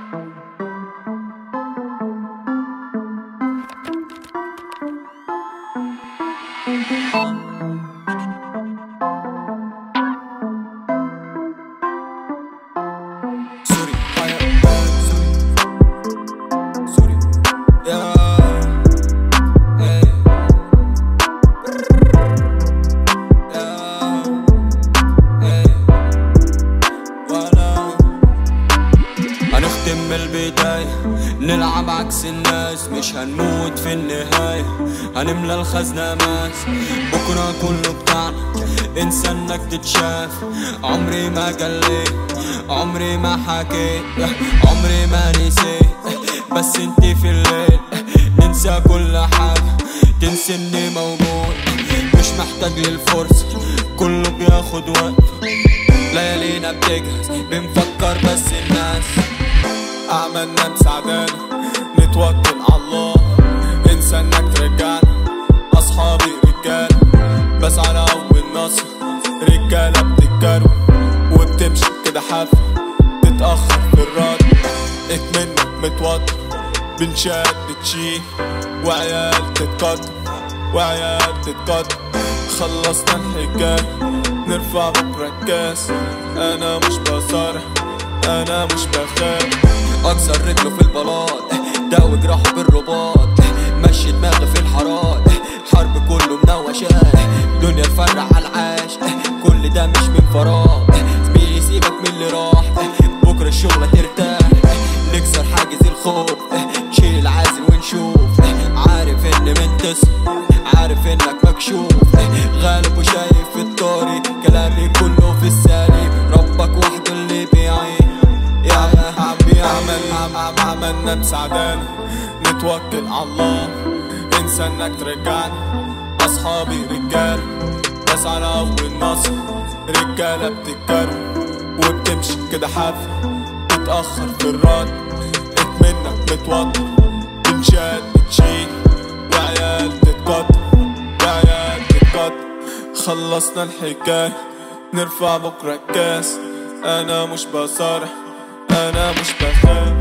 سوري سوري سوري يا إيه. يا إيه. وأنا هنختم من البداية نلعب عكس الناس مش هنموت في النهاية هنملى الخزنة ماس بكرة كله بتاعنا انسى انك تتشاف عمري ما جليت عمري ما حكيت عمري ما نسيت بس انتي في الليل ننسى كل حاجة تنسي اني موجود مش محتاج للفرصة كله بياخد وقت ليالينا بتجهز بنفكر بس الناس أعمالنا مساعدانا نتوكل على الله انسى انك ترجعنا اصحابي رجالة بس على اول نصر رجالة بتتكروا وبتمشي كده حافة تتأخر في الرد اكمنك متوتر بنشاد تشيل وعيال تتقطر وعيال تتقطر خلصنا الحكاية نرفع بكرة الكاس انا مش بصارع انا مش بخاف اكسر رجله في البلاط داوي جراحه بالرباط مشي دماغي في الحارات حرب كله منوشات دنيا تفرع على العاش كل ده مش من فراغ زميلي سيبك من اللي راح بكره الشغل هترتاح نكسر حاجز الخوف نشيل العازل ونشوف عارف ان من تصل عارف انك مكشوف غالب وشايف في الطريق كلامي كله في السليم ربك وحده اللي بيعين يا عمي عمل عم- عملنا مساعدانا نتوكل على الله انسى انك ترجعنا اصحابي رجال بس على اول نصر رجالة بتتكرر وبتمشي كده حافة تتأخر في الرد اكمنك متوتر بنشاد بتشيل وعيال تتقطر وعيال تتقطر خلصنا الحكاية نرفع بكرة الكاس انا مش بصارع انا مش بخاف